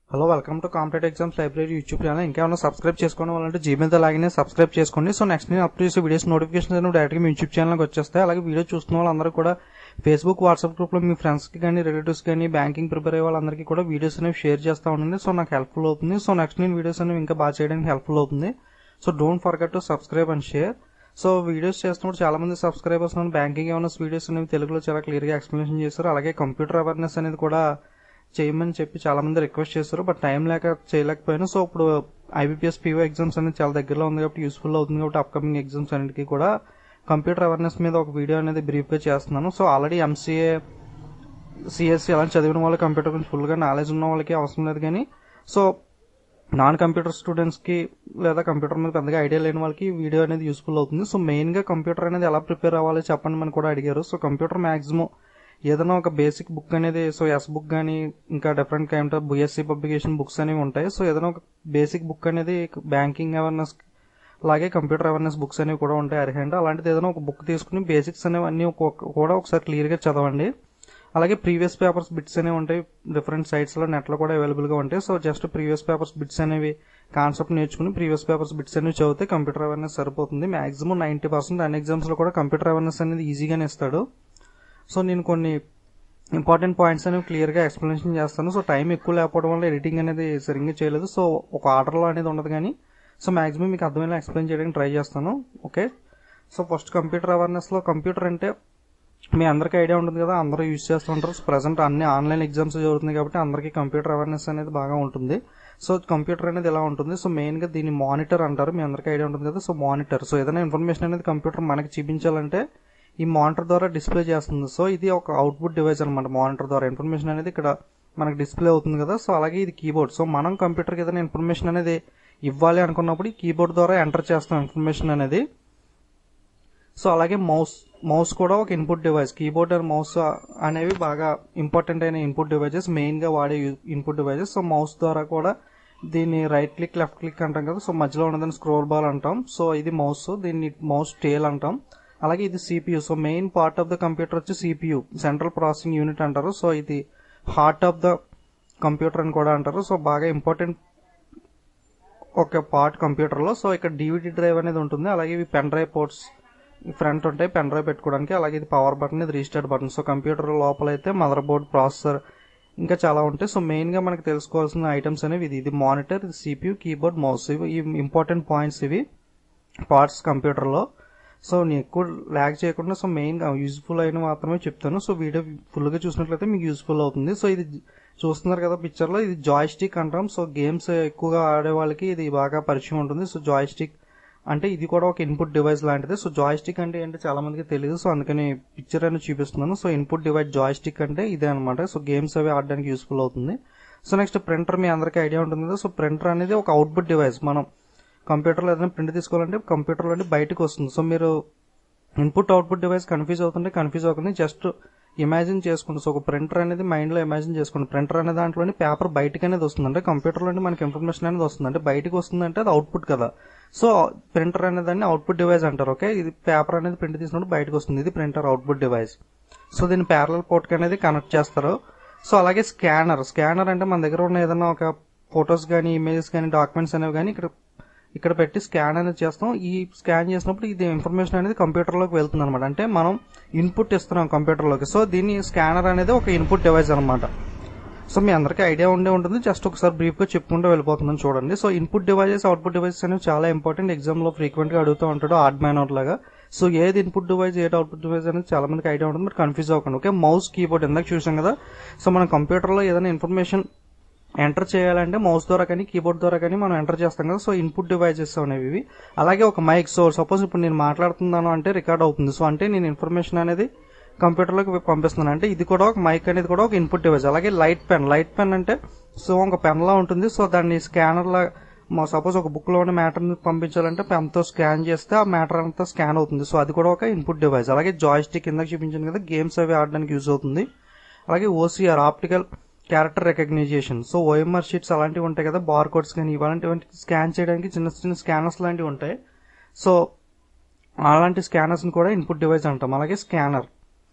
hello welcome to competitive exams library YouTube channel ఇంకేమైనా subscribe చేసుకోవడం వాళ్ళంటే జీమెయిల్ లాగినే సబ్స్క్రైబ్ చేసుకోండి సో నెక్స్ట్ నేను అప్లోడ్ చేసే వీడియోస్ నోటిఫికేషన్ అనేవి డైరెక్ట్గా మీ యూట్యూబ్ ఛానల్కి వచ్చేస్తాయి అలాగే వీడియో చూస్తున్న వాళ్ళందరూ కూడా ఫేస్బుక్ వాట్సాప్ గ్రూప్లో మీ ఫ్రెండ్స్కి కానీ రిలేటివ్స్ కానీ బ్యాంకింగ్ ప్రిపేర్ అయ్యే వాళ్ళందరికీ కూడా వీడియోస్ అనేవి షేర్ చేస్తూ ఉండండి సో నాకు హెల్ప్ఫుల్ అవుతుంది సో నెక్స్ట్ నేను వీడియోస్ అనేవి ఇంకా బాగా చేయడానికి హెల్ప్ఫుల్ అవుతుంది so don't forget to subscribe and share so videos చేస్తున్నప్పుడు చాలా మంది సబ్స్క్రైబర్స్ బ్యాంకింగ్ ఏమైనా వీడియోస్ అనేవి తెలుగులో చాలా క్లియర్గా ఎక్స్ప్లెనేషన్ చేశారు అలాగే కంప్యూటర్ అవేర్నెస్ అనేది కూడా చేయమని చెప్పి చాలా మంది రిక్వెస్ట్ చేస్తారు బట్ టైం లేక చేయలేకపోయాను సో ఇప్పుడు ఐబీపీఎస్ పీఓ ఎగ్జామ్స్ అనేది చాలా దగ్గరలో ఉంది కాబట్టి యూస్ఫుల్ అవుతుంది కాబట్టి అప్కమింగ్ ఎగ్జామ్స్ అన్నిటికీ కూడా కంప్యూటర్ అవేర్నెస్ మీద ఒక వీడియో అనేది బ్రీఫ్గా చేస్తున్నాను సో ఆల్రెడీ ఎంసీఏ సిఎస్సి అలా చదివిన వాళ్ళకి కంప్యూటర్ గురించి ఫుల్గా నాలెడ్జ్ ఉన్న వాళ్ళకి అవసరం లేదు కానీ సో నాన్ కంప్యూటర్ స్టూడెంట్స్కి లేదా కంప్యూటర్ మీద పెద్దగా ఐడియా లేని వాళ్ళకి ఈ వీడియో అనేది యూస్ఫుల్ అవుతుంది సో మెయిన్గా కంప్యూటర్ అనేది ఎలా ప్రిపేర్ అవ్వాలి చెప్పండి అని కూడా అడిగారు సో కంప్యూటర్ మ్యాక్సిమం ఏదైనా ఒక బేసిక్ బుక్ అనేది సో ఎస్ బుక్ కానీ ఇంకా డిఫరెంట్ కైండ్ ఆఫ్ బుఎస్సీ పబ్లికేషన్ బుక్స్ అనేవి ఉంటాయి సో ఏదైనా ఒక బేసిక్ బుక్ అనేది బ్యాంకింగ్ అవేర్నెస్ అలాగే కంప్యూటర్ అవేర్నెస్ బుక్స్ అనేవి కూడా ఉంటాయి అర్హెండ్ అలాంటిది ఏదైనా ఒక బుక్ తీసుకుని బేసిక్స్ అనేవి అన్ని కూడా ఒకసారి క్లియర్గా చదవండి అలాగే ప్రీవియస్ పేపర్స్ బిట్స్ అనేవి ఉంటాయి డిఫరెంట్ సైట్స్లో నెట్లో కూడా అవైలబుల్గా ఉంటాయి so just previous papers bits అనేవి కాన్సెప్ట్ నేర్చుకుని ప్రీవియస్ పేపర్స్ బిట్స్ అనేవి చదివితే కంప్యూటర్ అవేర్నెస్ సరిపోతుంది మాక్సిమం నైంటీ పర్సెంట్ అన్ని ఎగ్జామ్స్లో కూడా కంప్యూటర్ అవేర్నెస్ అనేది ఈజీగానే ఇస్తాడు సో నేను కొన్ని ఇంపార్టెంట్ పాయింట్స్ అనేవి క్లియర్గా ఎక్స్ప్లెనేషన్ చేస్తాను సో టైం ఎక్కువ లేకపోవడం వల్ల ఎడిటింగ్ అనేది సరిగ్గా చేయలేదు సో ఒక ఆర్డర్లో అనేది ఉండదు కానీ సో మాక్సిమం మీకు అర్థమయ్యేలా ఎక్స్ప్లెయిన్ చేయడానికి ట్రై చేస్తాను ఓకే సో ఫస్ట్ కంప్యూటర్ అవేర్నెస్లో కంప్యూటర్ అంటే మీ అందరికీ ఐడియా ఉంటుంది కదా అందరూ యూజ్ చేస్తూ ఉంటారు ప్రజెంట్ అన్ని ఆన్లైన్ ఎగ్జామ్స్ జరుగుతుంది కాబట్టి అందరికీ కంప్యూటర్ అవేర్నెస్ అనేది బాగా ఉంటుంది సో కంప్యూటర్ అనేది ఎలా ఉంటుంది సో మెయిన్గా దీన్ని మానిటర్ అంటారు మీ అందరికీ ఐడియా ఉంటుంది కదా సో మానిటర్ సో ఏదైనా ఇన్ఫర్మేషన్ అనేది కంప్యూటర్ మనకి చూపించాలంటే ఈ మానిటర్ ద్వారా డిస్ప్లే చేస్తుంది సో ఇది ఒక అవుట్పుట్ డివైస్ అనమాట మానిటర్ ద్వారా ఇన్ఫర్మేషన్ అనేది ఇక్కడ మనకి డిస్ప్లే అవుతుంది కదా సో అలాగే ఇది కీబోర్డ్ సో మనం కంప్యూటర్కి ఏదైనా ఇన్ఫర్మేషన్ అనేది ఇవ్వాలి అనుకున్నప్పుడు ఈ కీబోర్డ్ ద్వారా ఎంటర్ చేస్తాం ఇన్ఫర్మేషన్ అనేది సో అలాగే మౌస్ మౌస్ కూడా ఒక input device keyboard and mouse అనేవి బాగా ఇంపార్టెంట్ అయిన ఇన్పుట్ డివైజెస్ మెయిన్గా వాడే ఇన్పుట్ డివైజెస్ సో మౌస్ ద్వారా కూడా దీన్ని రైట్ క్లిక్ లెఫ్ట్ క్లిక్ అంటాం కదా సో మధ్యలో ఉన్నదాన్ని స్క్రోల్ బాల్ అంటాం సో ఇది మౌస్ దీన్ని మౌస్ టేల్ అంటాం అలాగే ఇది CPU so main part of the computer వచ్చి సిపియు సెంట్రల్ ప్రాసెసింగ్ యూనిట్ అంటారు సో ఇది హార్ట్ ఆఫ్ ద కంప్యూటర్ అని కూడా అంటారు సో బాగా ఇంపార్టెంట్ ఒక పార్ట్ కంప్యూటర్లో సో ఇక్కడ డివిడి డ్రైవ్ అనేది ఉంటుంది అలాగే ఇవి పెన్ డ్రైవ్ పోర్ట్స్ ఫ్రంట్ ఉంటాయి పెన్ డ్రైవ్ పెట్టుకోవడానికి అలాగే ఇది పవర్ బటన్ ఇది రీస్టార్ట్ బటన్ సో కంప్యూటర్ లోపల అయితే మదర్ బోర్డ్ ప్రాసెసర్ ఇంకా చాలా ఉంటాయి సో మెయిన్గా మనకి తెలుసుకోవాల్సిన ఐటమ్స్ అనేవి ఇది ఇది మానిటర్ ఇది సిపియు కీబోర్డ్ మౌస్ ఇవి ఇంపార్టెంట్ పాయింట్స్ ఇవి పార్ట్స్ కంప్యూటర్లో సో నేను ఎక్కువ ల్యాగ్ చేయకుండా సో మెయిన్గా యూజ్ఫుల్ అయిన మాత్రమే చెప్తాను సో వీడియో ఫుల్గా చూసినట్లయితే మీకు యూజ్ఫుల్ అవుతుంది సో ఇది చూస్తున్నారు కదా పిక్చర్లో ఇది జాయ్ స్టిక్ అంటాం సో గేమ్స్ ఎక్కువగా ఆడే వాళ్ళకి ఇది బాగా పరిచయం ఉంటుంది సో జాయ్ స్టిక్ అంటే ఇది కూడా ఒక ఇన్పుట్ డివైస్ లాంటిది సో జాయ్ స్టిక్ అంటే ఏంటో చాలా మందికి తెలియదు సో అందుకని పిక్చర్ అనేది చూపిస్తున్నాను so input device joystick అంటే ఇదే అనమాట సో గేమ్స్ అవి ఆడడానికి యూస్ఫుల్ అవుతుంది సో నెక్స్ట్ ప్రింటర్ మీ అందరికీ ఐడియా ఉంటుంది కదా సో ప్రింటర్ అనేది ఒక అవుట్పుట్ డివైస్ మనం కంప్యూటర్లో ఏదైనా ప్రింట్ తీసుకోవాలంటే కంప్యూటర్లో నుండి బయటకు వస్తుంది సో మీరు ఇన్పుట్ అవుట్పుట్ డివైస్ కన్ఫ్యూజ్ అవుతుంటే కన్ఫ్యూజ్ అవుతుంది జస్ట్ ఇమాజిన్ చేసుకోండి సో ఒక ప్రింటర్ అనేది మైండ్లో ఇమాజిన్ చేసుకోండి ప్రింటర్ అనే దాంట్లోని పేపర్ బయటకు అనేది వస్తుంది అంటే కంప్యూటర్లోని మనకి ఇన్ఫర్మేషన్ అనేది వస్తుంది అంటే బయటకు వస్తుంది అంటే అది అవుట్పుట్ కదా సో ప్రింటర్ అనే దాన్ని అవుట్పుట్ డివైస్ అంటారు ఓకే ఇది పేపర్ అనేది ప్రింట్ తీసినప్పుడు బయటకు వస్తుంది ఇది ప్రింటర్ అవుట్పుట్ డివైస్ సో దీన్ని ప్యారల్ పోర్ట్కి అనేది కనెక్ట్ చేస్తారు సో అలాగే స్కానర్ స్కానర్ అంటే మన దగ్గర ఉన్న ఏదైనా ఒక ఫొటోస్ కానీ ఇమేజెస్ కానీ డాక్యుమెంట్స్ అనేవి కానీ ఇక్కడ ఇక్కడ పెట్టి స్కాన్ అనేది చేస్తాం ఈ స్కాన్ చేసినప్పుడు ఇది ఇన్ఫర్మేషన్ అనేది కంప్యూటర్లోకి వెళ్తుంది అనమాట అంటే మనం ఇన్పుట్ ఇస్తున్నాం కంప్యూటర్లోకి సో దీని స్కానర్ అనేది ఒక ఇన్పుట్ డివైస్ అనమాట సో మీ అందరికీ ఐడియా ఉండే ఉంటుంది జస్ట్ ఒకసారి బ్రీఫ్గా చెప్పుకుంటూ వెళ్ళిపోతున్నాను చూడండి so input devices output devices అనేవి చాలా ఇంపార్టెంట్ ఎగ్జామ్లో ఫ్రీక్వెంట్గా అడుగుతూ ఉంటాడు ఆర్డ్ మైనర్ లాగా సో ఏది ఇన్పుట్ డివైస్ ఏది అవుట్పుట్ డివైస్ అనేది చాలా మందికి ఐడియా ఉంటుంది బట్ కన్ఫ్యూజ్ అవ్వకండి ఓకే మౌస్ కీబోర్డ్ ఇందాక చూసాం కదా సో మనం కంప్యూటర్లో ఏదైనా ఇన్ఫర్మేషన్ ఎంటర్ చేయాలంటే మౌస్ ద్వారా కానీ కీబోర్డ్ ద్వారా కానీ మనం ఎంటర్ చేస్తాం కదా సో ఇన్పుట్ డివైజెస్ అనేవి ఇవి అలాగే ఒక మైక్ సో సపోజ్ ఇప్పుడు నేను మాట్లాడుతున్నాను అంటే రికార్డ్ అవుతుంది సో అంటే నేను ఇన్ఫర్మేషన్ అనేది కంప్యూటర్లోకి పంపిస్తున్నాను అంటే ఇది కూడా ఒక మైక్ అనేది కూడా ఒక ఇన్పుట్ డివైస్ అలాగే లైట్ పెన్ లైట్ పెన్ అంటే సో ఒక పెన్ లా ఉంటుంది సో దాన్ని స్కానర్ లా సపోజ్ ఒక బుక్ లో ఉన్న మ్యాటర్ పంపించాలంటే పెన్ తో స్కాన్ చేస్తే ఆ మ్యాటర్ అంతా స్కాన్ అవుతుంది సో అది కూడా ఒక ఇన్పుట్ డివైస్ అలాగే జాయ్ స్టిక్ కింద చూపించాను కదా గేమ్స్ అవి ఆడడానికి యూజ్ అవుతుంది అలాగే OCR optical character recognition so OMR sheets అలాంటివి ఉంటాయి కదా బార్ కోడ్స్ కానీ ఇలాంటివి స్కాన్ చేయడానికి చిన్న చిన్న స్కానర్స్ లాంటివి ఉంటాయి సో అలాంటి స్కానర్స్ కూడా ఇన్పుట్ డివైస్ అంటాం అలాగే స్కానర్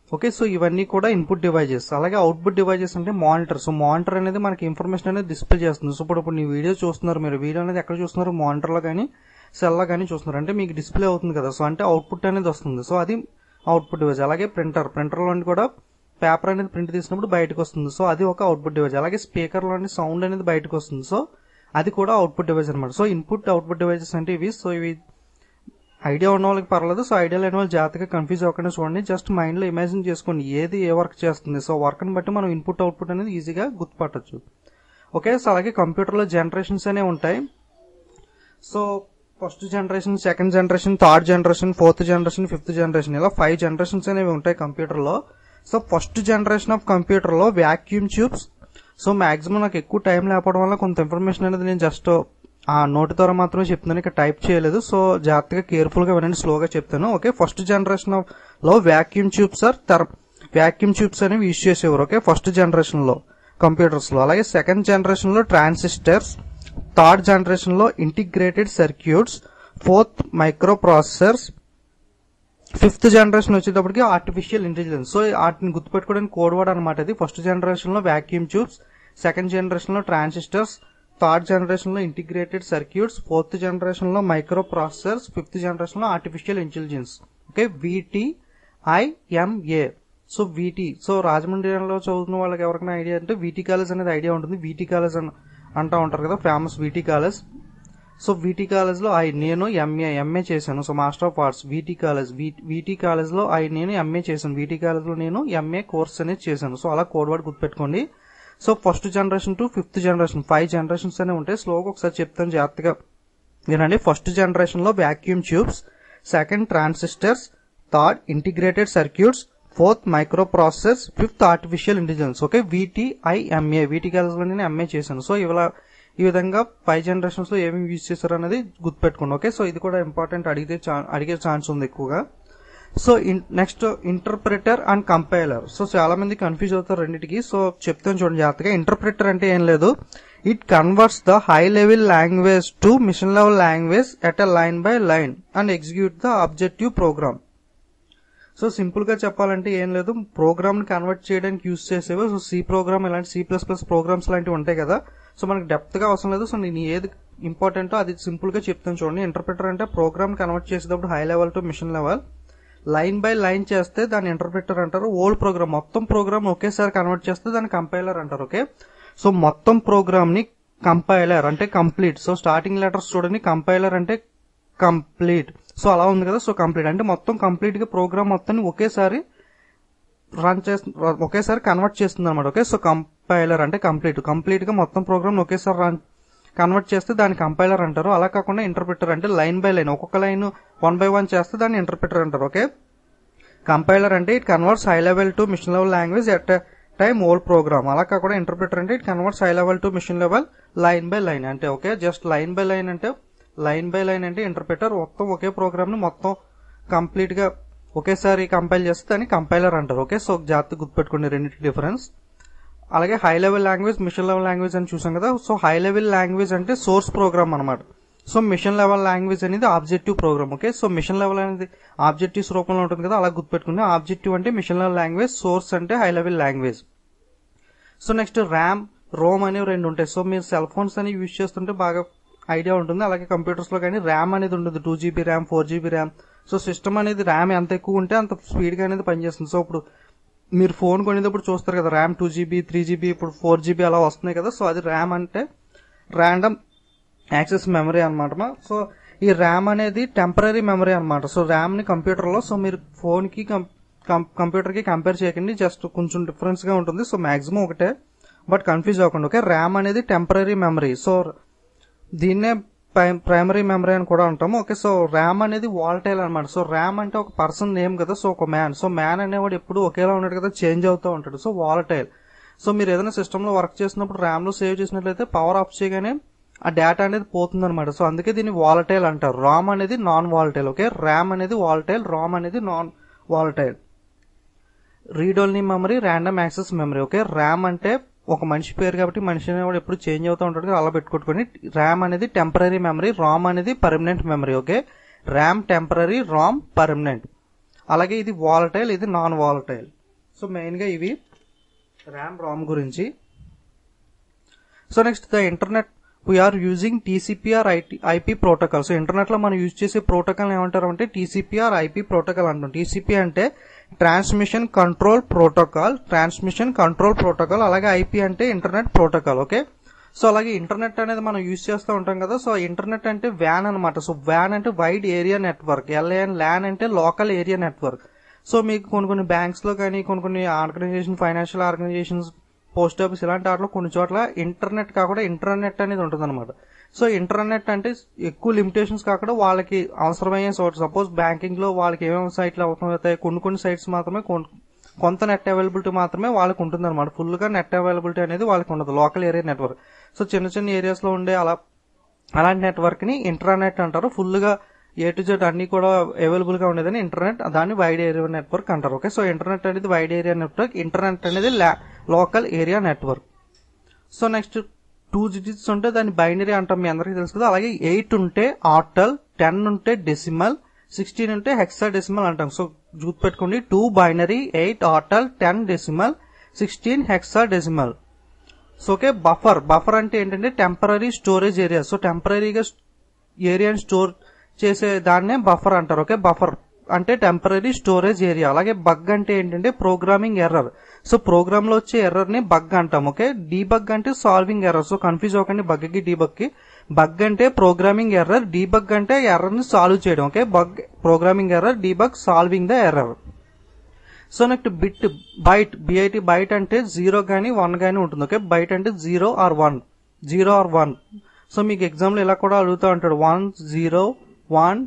ఓకే సో ఇవన్నీ కూడా ఇన్పుట్ డివైజెస్ అలాగే అవుట్పుట్ డివైజెస్ అంటే మానిటర్ సో మానిటర్ అనేది మనకి ఇన్ఫర్మేషన్ అనేది డిస్ప్లే చేస్తుంది సో ఇప్పుడు ఇప్పుడు ఈ వీడియో చూస్తున్నారు మీరు వీడియో అనేది ఎక్కడ చూస్తున్నారు మానిటర్లో కానీ సెల్లో కానీ చూస్తున్నారు అంటే మీకు డిస్ప్లే అవుతుంది కదా సో అంటే అవుట్పుట్ అనేది వస్తుంది సో అది అవుట్పుట్ డివైజ్ అలాగే ప్రింటర్ ప్రింటర్లో కూడా పేపర్ అనేది ప్రింట్ తీసినప్పుడు బయటకు వస్తుంది సో అది ఒక అవుట్పుట్ డివైజ్ అలాగే స్పీకర్లో సౌండ్ అనేది బయటకు వస్తుంది సో అది కూడా అవుట్పుట్ డివైజ్ అనమాట సో ఇన్పుట్ అవుట్పుట్ డివైజెస్ అంటే ఇవి సో ఇవి ఐడియా ఉన్న వాళ్ళకి పర్లేదు సో ఐడియా లేని వాళ్ళు జాగ్రత్తగా కన్ఫ్యూజ్ అవ్వకుండా చూడండి జస్ట్ మైండ్ లో ఇమాజిన్ చేసుకోండి ఏది ఏ వర్క్ చేస్తుంది సో వర్క్ ని బట్టి మనం ఇన్పుట్ అవుట్పుట్ అనేది ఈజీగా గుర్తుపట్టచ్చు ఓకే సో అలాగే కంప్యూటర్ లో జనరేషన్స్ అనేవి ఉంటాయి so first generation second generation third generation fourth generation fifth generation ఇలా ఫైవ్ జనరేషన్స్ అనేవి ఉంటాయి కంప్యూటర్ లో so first generation of computer లో వ్యాక్యూమ్ ట్యూబ్స్ సో మాక్సిమం నాకు ఎక్కువ టైం లేకపోవడం వల్ల కొంత ఇన్ఫర్మేషన్ అనేది నేను జస్ట్ ఆ నోటి ద్వారా మాత్రమే చెప్తున్నాను ఇక్కడ టైప్ చేయలేదు సో జాగ్రత్తగా కేర్ఫుల్ గా వినండి స్లోగా చెప్తాను ఓకే ఫస్ట్ జనరేషన్ ఆఫ్ లో వ్యాక్యూమ్ ట్యూబ్స్ ఆర్ తర్ వ్యాక్యూమ్ ట్యూబ్స్ అనేవి యూజ్ చేసేవారు ఓకే ఫస్ట్ జనరేషన్ లో కంప్యూటర్స్ లో అలాగే సెకండ్ జనరేషన్ లో ట్రాన్సిస్టర్స్ థర్డ్ జనరేషన్ లో integrated circuits fourth microprocessors fifth generation వచ్చేటప్పటికి ఆర్టిఫిషియల్ ఇంటెలిజెన్స్ సో వాటిని గుర్తుపెట్టుకోవడానికి కోడ్ వర్డ్ అనమాట ఇది ఫస్ట్ జనరేషన్ లో వ్యాక్యూమ్ ట్యూబ్స్ సెకండ్ జనరేషన్ లో ట్రాన్సిస్టర్స్ థర్డ్ జనరేషన్ లో ఇంటిగ్రేటెడ్ సర్క్యూట్స్ ఫోర్త్ జనరేషన్ లో మైక్రో ప్రాసెసర్స్ ఫిఫ్త్ జనరేషన్ లో artificial intelligence okay VTIMA so VT so రాజమండ్రిలో చదువుతున్న వాళ్ళకి ఎవరికైనా ఐడియా అంటే వీటీ కాలేజ్ అనేది ఐడియా ఉంటుంది వీటీ కాలేజ్ అని అంటా ఉంటారు కదా famous VT college so VT college లో ఐ నేను ఎంఏ ఎంఏ చేశాను so master of arts VT college VT college లో ఐ నేను ఎంఏ చేశాను వీటీ కాలేజ్ లో నేను ఎంఏ కోర్స్ అనేది చేశాను సో అలా కోడ్ వర్డ్ గుర్తుపెట్టుకోండి so first generation to fifth generation five generations అనే ఉంటాయి స్లోగా ఒకసారి చెప్తాను జాగ్రత్తగా వినండి ఫస్ట్ జనరేషన్ లో vacuum tubes second transistors third integrated circuits fourth microprocessors fifth artificial intelligence okay VTIMA VT college లో నేను ఎంఏ చేశాను సో ఇవాళ ఈ విధంగా ఫైవ్ జనరేషన్స్ లో ఏమేమి యూజ్ చేశారు అనేది గుర్తుపెట్టుకోండి ఓకే సో ఇది కూడా ఇంపార్టెంట్ అడిగితే అడిగే ఛాన్స్ ఉంది ఎక్కువగా so next interpreter and compiler so చాలా మంది కన్ఫ్యూజ్ అవుతారు రెండింటికి సో చెప్తాను చూడండి జాగ్రత్తగా ఇంటర్ప్రిటర్ అంటే ఏం లేదు it converts the high level language to machine level language at a line by line and execute the objective program so simple గా చెప్పాలంటే ఏం లేదు ప్రోగ్రామ్ ని కన్వర్ట్ చేయడానికి యూజ్ చేసేవి సో సి ప్రోగ్రామ్ ఇలాంటి సి ప్లస్ ప్లస్ ప్రోగ్రామ్స్ లాంటివి ఉంటాయి కదా సో మనకి డెప్త్ గా అవసరం లేదు సో నేను ఏది ఇంపార్టెంటో అది సింపుల్ గా చెప్తాను చూడండి ఇంటర్ప్రిటర్ అంటే ప్రోగ్రామ్ కన్వర్ట్ చేసేటప్పుడు high level to machine level line by line చేస్తే దాన్ని ఇంటర్ప్రిటర్ అంటారు ఓల్డ్ ప్రోగ్రామ్ మొత్తం ప్రోగ్రామ్ ఒకేసారి కన్వర్ట్ చేస్తే దాన్ని కంపైలర్ అంటారు ఓకే సో మొత్తం ప్రోగ్రామ్ ని కంపైలర్ అంటే కంప్లీట్ సో స్టార్టింగ్ లెటర్స్ చూడండి కంపైలర్ అంటే కంప్లీట్ సో అలా ఉంది కదా సో కంప్లీట్ అంటే మొత్తం కంప్లీట్ గా ప్రోగ్రామ్ మొత్తాన్ని ఒకేసారి రన్ చేస్తు ఒకేసారి కన్వర్ట్ చేస్తుంది అనమాట ఓకే సో కంపైలర్ అంటే కంప్లీట్ కంప్లీట్ గా మొత్తం ప్రోగ్రామ్ ఒకేసారి రన్ కన్వర్ట్ చేస్తే దాన్ని కంపైలర్ అంటారు అలా కాకుండా ఇంటర్ప్రిటర్ అంటే లైన్ బై లైన్ ఒక్కొక్క లైన్ వన్ బై వన్ చేస్తే దాన్ని ఇంటర్ప్రిటర్ అంటారు ఓకే కంపైలర్ అంటే it converts high level to machine level language at time whole program అలా కాకుండా ఇంటర్ప్రిటర్ అంటే it converts high level to machine level line by line అంటే okay just line by line అంటే line by line అంటే interpreter మొత్తం ఒకే programme ని మొత్తం కంప్లీట్ గా ఒకేసారి కంపైల్ చేస్తే దాన్ని కంపైలర్ అంటారు ఓకే సో జాగ్రత్త గుర్తుపెట్టుకోండి రెండింటి డిఫరెన్స్ అలాగే high level language machine level language అని చూసాం కదా సో హై లెవెల్ లాంగ్వేజ్ అంటే సోర్స్ ప్రోగ్రామ్ అనమాట సో మిషన్ లెవెల్ లాంగ్వేజ్ అనేది objective program okay so machine level అనేది ఆబ్జెక్టివ్స్ రూపంలో ఉంటుంది కదా అలా గుర్తుపెట్టుకుని ఆబ్జెక్టివ్ అంటే మిషన్ లెవెల్ లాంగ్వేజ్ సోర్స్ అంటే high level language so next RAM ROM అనేవి రెండు ఉంటాయి సో మీరు సెల్ ఫోన్స్ అనేవి యూజ్ చేస్తుంటే బాగా ఐడియా ఉంటుంది అలాగే కంప్యూటర్స్ లో కానీ ర్యామ్ అనేది ఉంటుంది two GB RAM four GB RAM so system అనేది ర్యామ్ ఎంత ఎక్కువ ఉంటే అంత స్పీడ్ గా అనేది పనిచేస్తుంది సో ఇప్పుడు మీరు ఫోన్ కొనేటప్పుడు చూస్తారు కదా RAM two GB three GB ఇప్పుడు ఫోర్ జీబీ అలా వస్తున్నాయి కదా సో అది ర్యామ్ అంటే ర్యాండమ్ యాక్సెస్ మెమరీ అనమాట సో ఈ ర్యామ్ అనేది టెంపరీ మెమరీ అనమాట సో ర్యామ్ ని కంప్యూటర్ లో సో మీరు ఫోన్ కి కంప్యూటర్ కి కంపేర్ చేయకండి జస్ట్ కొంచెం డిఫరెన్స్ గా ఉంటుంది సో మాక్సిమం ఒకటే బట్ కన్ఫ్యూజ్ అవ్వకుండా ఓకే ర్యామ్ అనేది టెంపరీ మెమరీ సో దీన్నే ప్రైమరీ మెమరీ అని కూడా అంటాము ఓకే సో ర్యామ్ అనేది వాల్టైల్ అనమాట సో ర్యామ్ అంటే ఒక పర్సన్ నేమ్ కదా సో ఒక మ్యాన్ సో మ్యాన్ అనేవాడు ఎప్పుడు ఒకేలా ఉన్నాడు కదా చేంజ్ అవుతూ ఉంటాడు సో వాలటైల్ సో మీరు ఏదైనా సిస్టమ్ లో వర్క్ చేసినప్పుడు ర్యామ్ లో సేవ్ చేసినట్లయితే పవర్ ఆఫ్ చేయగానే ఆ డేటా అనేది పోతుంది అనమాట సో అందుకే దీన్ని వాలటైల్ అంటారు రామ్ అనేది నాన్ వాలటైల్ ఓకే ర్యామ్ అనేది వాలటైల్ రామ్ అనేది non volatile read only memory random access memory okay RAM అంటే ఒక మనిషి పేరు కాబట్టి మనిషి అనేవాడు ఎప్పుడు చేంజ్ అవుతూ ఉంటాడు అలా పెట్టుకోట్టుకొని ర్యామ్ అనేది టెంపరీ మెమరీ రామ్ అనేది permanent memory okay RAM temporary ROM permanent అలాగే ఇది వాలటైల్ ఇది నాన్ వాలటైల్ సో మెయిన్గా ఇవి ర్యామ్ రామ్ గురించి so next the internet we are using TCP or IT IP protocol so internet లో మనం యూజ్ చేసే ప్రోటోకాల్ ఏమంటారు అంటే టీసీపీఆర్ ఐపీ ప్రోటోకాల్ అంటాం టీసీపీ అంటే transmission control protocol transmission control protocol అలాగే ఐపీ అంటే ఇంటర్నెట్ ప్రోటోకాల్ ఓకే సో అలాగే ఇంటర్నెట్ అనేది మనం యూజ్ చేస్తూ ఉంటాం కదా సో ఇంటర్నెట్ అంటే వ్యాన్ అనమాట సో వ్యాన్ అంటే wide area network L A N LAN అంటే లోకల్ ఏరియా నెట్వర్క్ సో మీకు కొన్ని కొన్ని బ్యాంక్స్ లో కానీ కొన్ని కొన్ని organisation financial organisations post office ఇలాంటి వాటిలో కొన్ని చోట్ల ఇంటర్నెట్ కాకుండా ఇంటర్నెట్ అనేది ఉంటుంది అనమాట సో ఇంటర్నెట్ అంటే ఎక్కువ లిమిటేషన్స్ కాకుండా వాళ్ళకి అవసరమయ్యే సోర్స్ సపోజ్ బ్యాంకింగ్ లో వాళ్ళకి ఏమేమి సైట్లు అవసరమవుతాయి కొన్ని కొన్ని సైట్స్ మాత్రమే కొన్- కొంత నెట్ అవైలబిలిటీ మాత్రమే వాళ్ళకి ఉంటుంది అనమాట ఫుల్ గా నెట్ అవైలబిలిటీ అనేది వాళ్ళకి ఉండదు లోకల్ ఏరియా నెట్వర్క్ సో చిన్న చిన్న ఏరియాస్ లో ఉండే అలా అలాంటి నెట్వర్క్ ని ఇంటర్నెట్ అంటారు ఫుల్ గా ఏ టు జెడ్ అన్ని కూడా అవైలబుల్ గా ఉండేదని ఇంటర్నెట్ దాన్ని వైడ్ ఏరియా నెట్వర్క్ అంటారు ఓకే సో ఇంటర్నెట్ అనేది వైడ్ ఏరియా నెట్వర్క్ ఇంటర్నెట్ అనేది local area network so next two digits ఉంటే దాన్ని బైనరీ అంటాం మీ అందరికీ తెలుసు కదా అలాగే ఎయిట్ ఉంటే ఆర్టల్ టెన్ ఉంటే డెసిమల్ సిక్స్టీన్ ఉంటే హెక్సా డెసిమల్ అంటాం సో చూసి పెట్టుకోండి two binary eight octal ten decimal sixteen hexadecimal so okay buffer buffer అంటే ఏంటంటే టెంపరీ స్టోరేజ్ ఏరియా సో టెంపరీగా ఏరియాని స్టోర్ చేసే దాన్నే బఫర్ అంటారు ఓకే బఫర్ అంటే టెంపరీ స్టోరేజ్ ఏరియా అలాగే బగ్ అంటే ఏంటంటే ప్రోగ్రామింగ్ ఎర్రర్ సో ప్రోగ్రామ్ లో వచ్చే ఎర్రర్ ని బగ్ అంటాం ఓకే డీబగ్ అంటే సాల్వింగ్ ఎర్రర్ సో కన్ఫ్యూజ్ అవ్వకండి బగ్ కి డీబగ్ కి బగ్ అంటే ప్రోగ్రామింగ్ ఎర్రర్ డీబగ్ అంటే ఎర్రర్ ని సాల్వ్ చేయడం okay bug programming error debug solving the error so next bit byte B I T byte అంటే జీరో గానీ వన్ గానీ ఉంటుంది ఓకే బైట్ అంటే zero or one zero or one so మీకు ఎగ్జామ్ లో ఇలా కూడా అడుగుతూ ఉంటాడు one zero one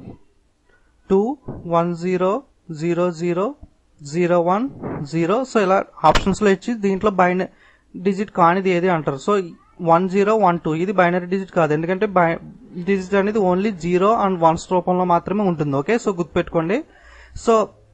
two one zero zero zero zero one zero so ఇలా ఆప్షన్స్ లో ఇచ్చి దీంట్లో బైన డిజిట్ కానిది ఏది అంటారు so one zero one two ఇది బైనరీ డిజిట్ కాదు ఎందుకంటే డిజిట్ అనేది ఓన్లీ జీరో అండ్ వన్స్ రూపంలో మాత్రమే ఉంటుంది ఓకే సో గుర్తుపెట్టుకోండి సో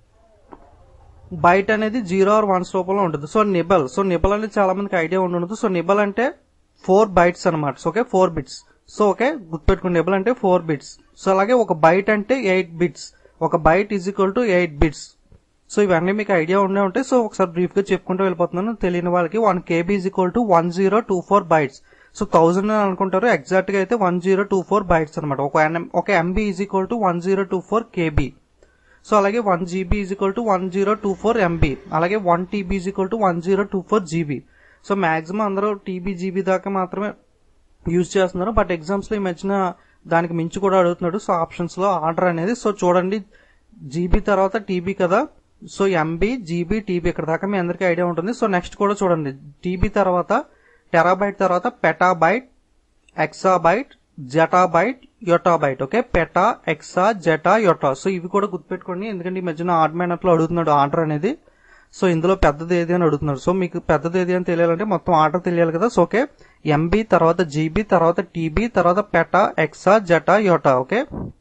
బైట్ అనేది జీరో ఆర్ వన్స్ రూపంలో ఉంటుంది సో నిబల్ సో నిబల్ అనేది చాలా మందికి ఐడియా ఉండి ఉండదు సో నిబల్ అంటే ఫోర్ బైట్స్ అనమాట so okay four bits so okay గుర్తుపెట్టుకుని నిబల్ అంటే ఫోర్ బిట్స్ సో అలాగే ఒక బైట్ అంటే ఎయిట్ బిట్స్ ఒక byte is equal to eight bits so ఇవన్నీ మీకు ఐడియా ఉండే ఉంటాయి సో ఒకసారి బ్రీఫ్ గా చెప్పుకుంటూ వెళ్ళిపోతున్నాను తెలియని వాళ్ళకి one KB is equal to one zero two four bytes so thousand అని అనుకుంటారు ఎగ్జాక్ట్ గా అయితే one zero two four bytes అనమాట ఒక NM ఒక MB is equal to one zero two four KB so అలాగే one GB is equal to one zero two four MB అలాగే one TB is equal to one zero two four GB so maximum అందరూ TB GB దాకా మాత్రమే use చేస్తున్నారు but exams లో ఈ మధ్యన దానికి మించి కూడా అడుగుతున్నాడు సో ఆప్షన్స్ లో ఆర్డర్ అనేది సో చూడండి జీబీ తర్వాత టీబీ కదా సో ఎంబీ జీబీ టీబీ ఇక్కడ దాకా మీ అందరికీ ఐడియా ఉంటుంది సో నెక్స్ట్ కూడా చూడండి టీబీ తర్వాత టెరాబైట్ తర్వాత petabyte exabyte zettabyte yottabyte okay peta exa zetta yotta so ఇవి కూడా గుర్తుపెట్టుకోండి ఎందుకంటే ఈ మధ్యన ఆర్డ్ మైనట్లో అడుగుతున్నాడు ఆర్డర్ అనేది సో ఇందులో పెద్దది ఏది అని అడుగుతున్నాడు సో మీకు పెద్దది ఏది అని తెలియాలంటే మొత్తం ఆర్డర్ తెలియాలి కదా సో ఓకే ఎంబీ తర్వాత జీబీ తర్వాత టీబీ తర్వాత peta exa zetta yotta okay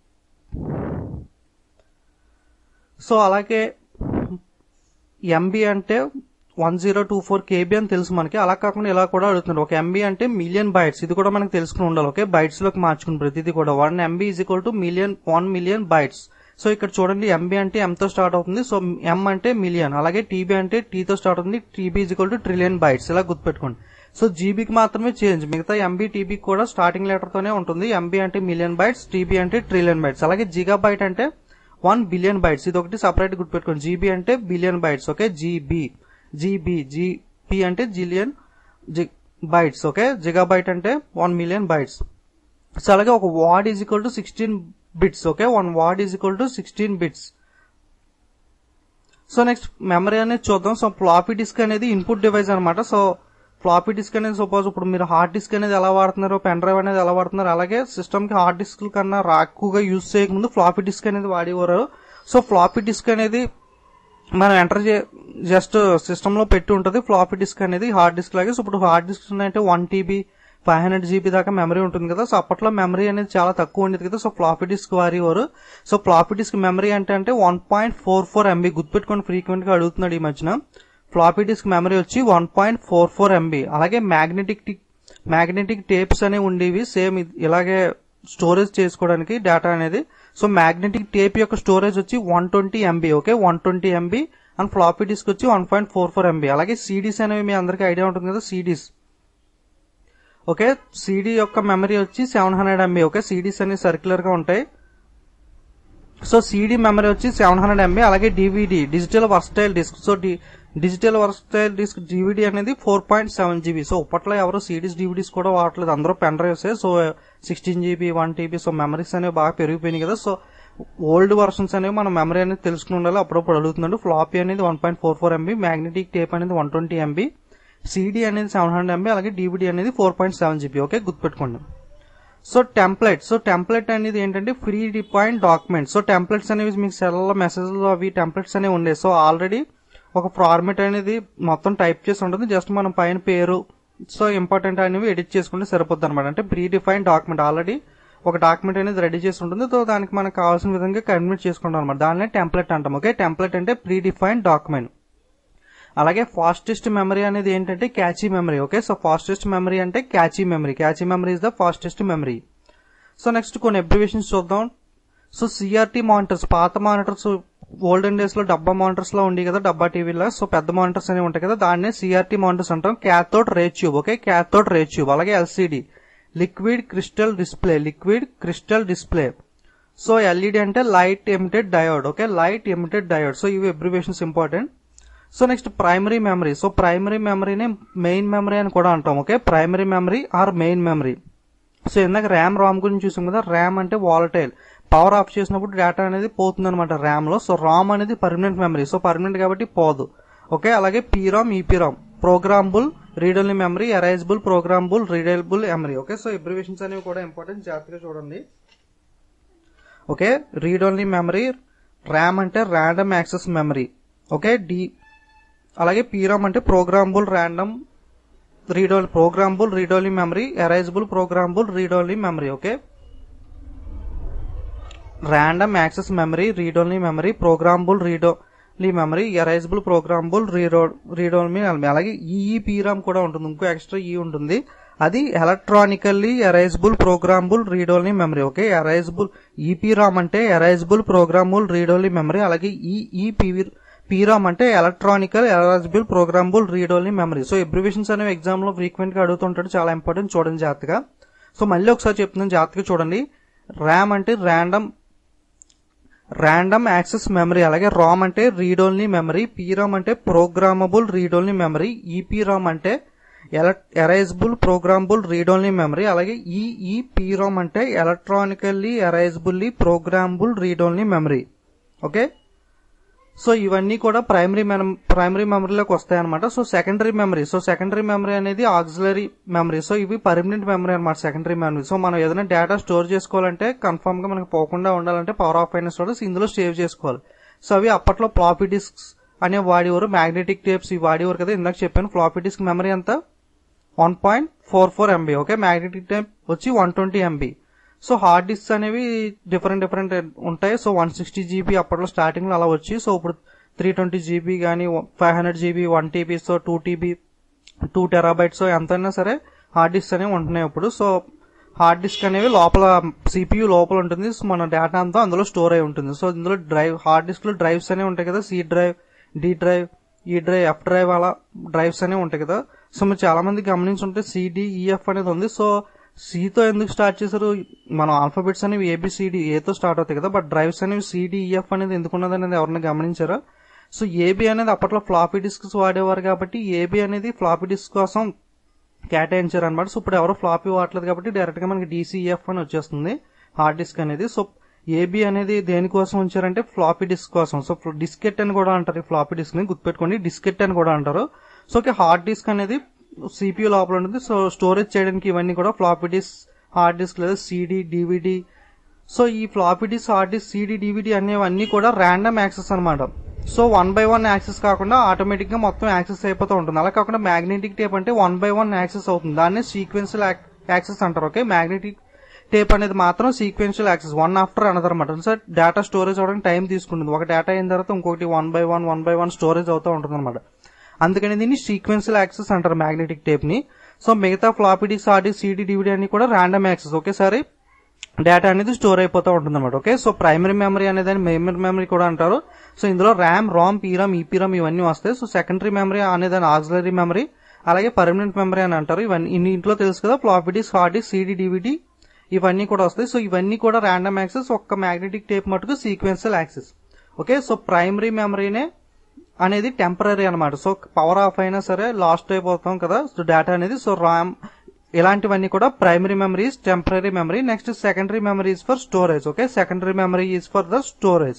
so అలాగే ఎంబీ అంటే one zero two four KB అని తెలుసు మనకి అలా కాకుండా ఇలా కూడా అడుగుతున్నారు ఒక ఎంబీ అంటే మిలియన్ బైట్స్ ఇది కూడా మనకు తెలుసుకుని ఉండాలి ఓకే బైట్స్ లోకి మార్చుకుని ప్రతిదీ కూడా one MB is equal to million one million bytes so ఇక్కడ చూడండి ఎంబీ అంటే M తో స్టార్ట్ అవుతుంది సో ఎం అంటే మిలియన్ అలాగే టీబీ అంటే T తో స్టార్ట్ అవుతుంది TB is equal to trillion bytes ఇలా గుర్తుపెట్టుకోండి సో జీబీకి మాత్రమే చేంజ్ మిగతా ఎంబీ టీబీ కూడా స్టార్టింగ్ లెటర్ తోనే ఉంటుంది ఎంబీ అంటే మిలియన్ బైట్స్ టీబీ అంటే ట్రిలియన్ బైట్స్ అలాగే జిగా బైట్ అంటే వన్ బిలియన్ బైట్స్ ఇది ఒకటి సపరేట్ గుర్తుపెట్టుకోండి జీబీ అంటే billion bytes okay GB GB GB అంటే జిలియన్ బైట్స్ ఓకే జిగాబైట్ అంటే వన్ మిలియన్ బైట్స్ సో అలాగే ఒక word is equal to sixteen bits okay one word is equal to sixteen bits so next memory అనేది చూద్దాం so floppy disk అనేది input device అనమాట so floppy disk అనేది suppose ఇప్పుడు మీరు హార్డ్ డిస్క్ అనేది ఎలా వాడుతున్నారు పెన్ డ్రైవ్ అనేది ఎలా వాడుతున్నారు అలాగే సిస్టమ్ కి హార్డ్ డిస్క్ కన్నా రా- ఎక్కువగా యూజ్ చేయకముందు ఫ్లాపీ డిస్క్ అనేది వాడేవారు సో ఫ్లాపీ డిస్క్ అనేది మనం ఎంటర్ చే జస్ట్ సిస్టమ్ లో పెట్టి ఉంటుంది ఫ్లాపీ డిస్క్ అనేది హార్డ్ డిస్క్ లాగే సో ఇప్పుడు హార్డ్ డిస్క్ ఉన్నాయంటే one TB five hundred GB దాకా మెమరీ ఉంటుంది కదా సో అప్పట్లో మెమరీ అనేది చాలా తక్కువ ఉండేది కదా సో ఫ్లాపీ డిస్క్ వారేవారు సో ఫ్లాపీ డిస్క్ మెమరీ అంటే అంటే one point four four MB గుర్తుపెట్టుకొని ఫ్రీక్వెంట్ గా అడుగుతున్నాడు ఈ మధ్యన ఫ్లాపీ డిస్క్ మెమరీ వచ్చి one point four four MB అలాగే మ్యాగ్నెటిక్ మ్యాగ్నెటిక్ టేప్స్ అనేవి ఉండేవి సేమ్ ఇలాగే స్టోరేజ్ చేసుకోవడానికి డేటా అనేది సో మ్యాగ్నెటిక్ టేప్ యొక్క స్టోరేజ్ వచ్చి one twenty MB okay one twenty MB and floppy disk వచ్చి one point four four MB అలాగే సిడీస్ అనేవి మీ అందరికీ ఐడియా ఉంటుంది కదా సిడీస్ ఓకే సిడి యొక్క మెమరీ వచ్చి seven hundred MB okay CDs అనేవి సర్క్యులర్ గా ఉంటాయి సో సిడి మెమరీ వచ్చి సెవెన్ హండ్రెడ్ ఎంబీ అలాగే DVD digital versatile disk so digital versatile disk DVD అనేది four point seven GB so ఇప్పట్లో ఎవరు సిడీస్ డివిడీస్ కూడా వాడట్లేదు అందరూ pen drives so sixteen GB one TB so memories అనేవి బాగా పెరిగిపోయినాయి కదా సో ఓల్డ్ వర్షన్స్ అనేవి మన మెమరీ అనేది తెలుసుకుని ఉండాలి అప్పుడప్పుడు అడుగుతున్నాడు ఫ్లాపీ అనేది one point four four MB magnetic tape అనేది వన్ ట్వంటీ ఎంబీ సిడి అనేది సెవెన్ హండ్రెడ్ ఎంబీ అలాగే డివిడి అనేది four point seven GB okay గుర్తుపెట్టుకోండి సో టెంప్లెట్ సో టెంప్లెట్ అనేది ఏంటంటే pre define document so templates అనేవి మీకు సెల్లో మెసేజ్లో అవి టెంప్లెట్స్ అనేవి ఉండే సో ఆల్రెడీ ఒక ఫార్మేట్ అనేది మొత్తం టైప్ చేసి ఉంటుంది జస్ట్ మనం పైన పేరు సో ఇంపార్టెంట్ అనేవి ఎడిట్ చేసుకుంటే సరిపోద్ది అనమాట అంటే ప్రీ డిఫైన్ డాక్యుమెంట్ ఆల్రెడీ ఒక డాక్యుమెంట్ అనేది రెడీ చేసి ఉంటుంది సో దానికి మనకు కావాల్సిన విధంగా కన్వర్ట్ చేసుకుంటాం అనమాట దానినే టెంప్లెట్ అంటాం ఓకే టెంప్లెట్ అంటే ప్రీ డిఫైన్ డాక్యుమెంట్ అలాగే ఫాస్టెస్ట్ మెమరీ అనేది ఏంటంటే cache memory okay so fastest memory అంటే cache memory cache memory is the fastest memory so next కొన్ని అబ్రివేషన్స్ చూద్దాం సో సిఆర్టీ మానిటర్స్ పాత మానిటర్స్ ఓల్డెన్ డేస్ లో డబ్బా మానిటర్స్ లో ఉండి కదా డబ్బా టీవీలో సో పెద్ద మానిటర్స్ అనేవి ఉంటాయి కదా దాన్నే సిఆర్టీ మానిటర్స్ అంటాం cathode ray tube okay cathode ray tube అలాగే LCD liquid crystal display liquid crystal display so LED అంటే light emitted diode okay light emitted diode so ఇవి abbreviations important so next primary memory so primary మెమరీని main memory అని కూడా అంటాం okay primary memory or main memory so ఇందాక RAM ROM గురించి చూసాం కదా ర్యామ్ అంటే వాలటైల్ పవర్ ఆఫ్ చేసినప్పుడు డేటా అనేది పోతుంది అనమాట ర్యామ్ లో సో రామ్ అనేది పర్మనెంట్ మెమరీ సో పర్మనెంట్ కాబట్టి పోదు ఓకే అలాగే PROM EPROM programmable readable memory erasable programmable readable memory okay so abbreviations అనేవి కూడా ఇంపార్టెంట్ జాగ్రత్తగా చూడండి okay read only memory RAM అంటే random access memory okay D అలాగే పీరామ్ అంటే programmable random read programmable read only memory erasable programmable read only memory okay random access memory read only memory programmable read only memory erasable programmable read read only memory అలాగే E పీరామ్ కూడా ఉంటుంది ఇంకో extra E ఉంటుంది అది electronically erasable programmable read only memory okay erasable EPROM అంటే erasable programmable read only memory అలాగే E E PV PROM అంటే electronical eligible programmable read only memory so abbreviations అనేవి ఎగ్జామ్ లో ఫ్రీక్వెంట్ గా అడుగుతుంటాడు చాలా ఇంపార్టెంట్ చూడండి జాగ్రత్తగా సో మళ్ళీ ఒకసారి చెప్తున్నాను జాగ్రత్తగా చూడండి ర్యామ్ అంటే ర్యాండమ్ ర్యాండమ్ యాక్సెస్ మెమరీ అలాగే రామ్ అంటే రీడ్ ఓన్లీ మెమరీ పీరామ్ అంటే programmable read only memory EPROM అంటే erasable programmable read only memory అలాగే ఈ పీరామ్ అంటే electronically erasably programmable read only memory okay so ఇవన్నీ కూడా ప్రైమరీ ప్రైమరీ మెమరీలోకి వస్తాయి అనమాట so secondary memory so secondary memory అనేది ఆక్సిలరీ మెమరీ సో ఇవి పర్మనెంట్ మెమరీ అనమాట సెకండరీ మెమరీ సో మనం ఏదైనా డేటా స్టోర్ చేసుకోవాలంటే కన్ఫర్మ్ గా మనకి పోకుండా ఉండాలంటే పవర్ ఆఫ్ అయిన స్టోరేజ్ ఇందులో సేవ్ చేసుకోవాలి సో అవి అప్పట్లో ఫ్లాపీ డిస్క్స్ అనే వాడేవారు మ్యాగ్నెటిక్ టేప్స్ ఇవి వాడేవారు కదా ఇందాక చెప్పాను ఫ్లాపీ డిస్క్ మెమరీ ఎంత one point four four MB okay magnetic tape వచ్చి one twenty MB so hard disks అనేవి డిఫరెంట్ డిఫరెంట్ ఉంటాయి సో వన్ సిక్స్టీ జీబీ అప్పట్లో స్టార్టింగ్ లో అలా వచ్చి సో ఇప్పుడు త్రీ ట్వంటీ జీబీ కానీ five hundred GB one TB so two TB two terabytes ఎంతైనా సరే హార్డ్ డిస్క్ అనేవి ఉంటున్నాయి ఇప్పుడు సో హార్డ్ డిస్క్ అనేవి లోపల సిపియు లోపల ఉంటుంది సో మన డేటా అంతా అందులో స్టోర్ అయి ఉంటుంది సో ఇందులో డ్రైవ్ హార్డ్ డిస్క్ లో డ్రైవ్స్ అనేవి ఉంటాయి కదా C drive D drive E drive F drive అలా డ్రైవ్స్ అనేవి ఉంటాయి కదా సో మీరు చాలా మంది గమనించుంటే సిడిఈఎఫ్ అనేది ఉంది సో సితో ఎందుకు స్టార్ట్ చేశారు మన ఆల్ఫాబెట్స్ అనేవి ఏబిసిడి ఏతో స్టార్ట్ అవుతాయి కదా బట్ డ్రైవ్స్ అనేవి సిడిఈఎఫ్ అనేది ఎందుకు ఉన్నది అనేది ఎవరైనా గమనించారా సో ఏబి అనేది అప్పట్లో ఫ్లాపీ డిస్క్స్ వాడేవారు కాబట్టి ఏబి అనేది ఫ్లాపీ డిస్క్ కోసం కేటాయించారు అనమాట సో ఇప్పుడు ఎవరు ఫ్లాపీ వాడలేదు కాబట్టి డైరెక్ట్ గా మనకి డీసీఎఫ్ అని వచ్చేస్తుంది హార్డ్ డిస్క్ అనేది సో ఏబి అనేది దేనికోసం ఉంచారంటే ఫ్లాపీ డిస్క్ కోసం సో డిస్కెట్ అని కూడా అంటారు ఈ ఫ్లాపీ డిస్క్ ని గుర్తుపెట్టుకోండి డిస్కెట్ అని కూడా అంటారు సో హార్డ్ డిస్క్ అనేది సిపియూ లోపల ఉంటుంది సో స్టోరేజ్ చేయడానికి ఇవన్నీ కూడా ఫ్లాపీ డిస్క్ హార్డ్ డిస్క్ లేదా సిడి డివిడి సో ఈ floppy disk hard disk CD DVD అనేవన్నీ కూడా ర్యాండమ్ యాక్సెస్ అనమాట so one by one access కాకుండా ఆటోమేటిక్ గా మొత్తం యాక్సెస్ అయిపోతూ ఉంటుంది అలా కాకుండా మ్యాగ్నెటిక్ టేప్ అంటే వన్ బై వన్ యాక్సెస్ అవుతుంది దాన్ని సీక్వెన్షియల్ యాక్సెస్ అంటారు ఓకే మ్యాగ్నెటిక్ టేప్ అనేది మాత్రం sequential access one after another అనమాట సో డేటా స్టోరేజ్ అవడానికి టైం తీసుకుంటుంది ఒక డేటా అయిన తర్వాత ఇంకొకటి one by one one by one storage అవుతూ ఉంటుంది అనమాట అందుకని దీన్ని సీక్వెన్షియల్ యాక్సెస్ అంటారు మ్యాగ్నెటిక్ టేప్ ని సో మిగతా floppy disk hard disk CD DVD అన్ని కూడా ర్యాండమ్ యాక్సెస్ ఒకేసారి డేటా అనేది స్టోర్ అయిపోతూ ఉంటుంది అనమాట ఓకే సో ప్రైమరీ మెమరీ అనేది మెమరీ మెమరీ కూడా అంటారు సో ఇందులో ర్యామ్ రామ్ పీరామ్ ఈపీరామ్ ఇవన్నీ వస్తాయి సో సెకండరీ మెమరీ అనేది ఆక్సిలరీ మెమరీ అలాగే పర్మనెంట్ మెమరీ అని అంటారు ఇవన్నీ ఇన్ని ఇంట్లో తెలుసు కదా floppy disk hard disk CD DVD ఇవన్నీ కూడా వస్తాయి సో ఇవన్నీ కూడా ర్యాండమ్ యాక్సెస్ ఒక్క మ్యాగ్నెటిక్ టేప్ మటుకు sequential access okay so primary మెమరీనే అనేది టెంపరీ అనమాట సో పవర్ ఆఫ్ అయినా సరే లాస్ట్ అయిపోతాం కదా సో డేటా అనేది సో ర్యామ్ ఇలాంటివన్నీ కూడా primary memory temporary memory next secondary memory is for storage okay secondary memory is for the storage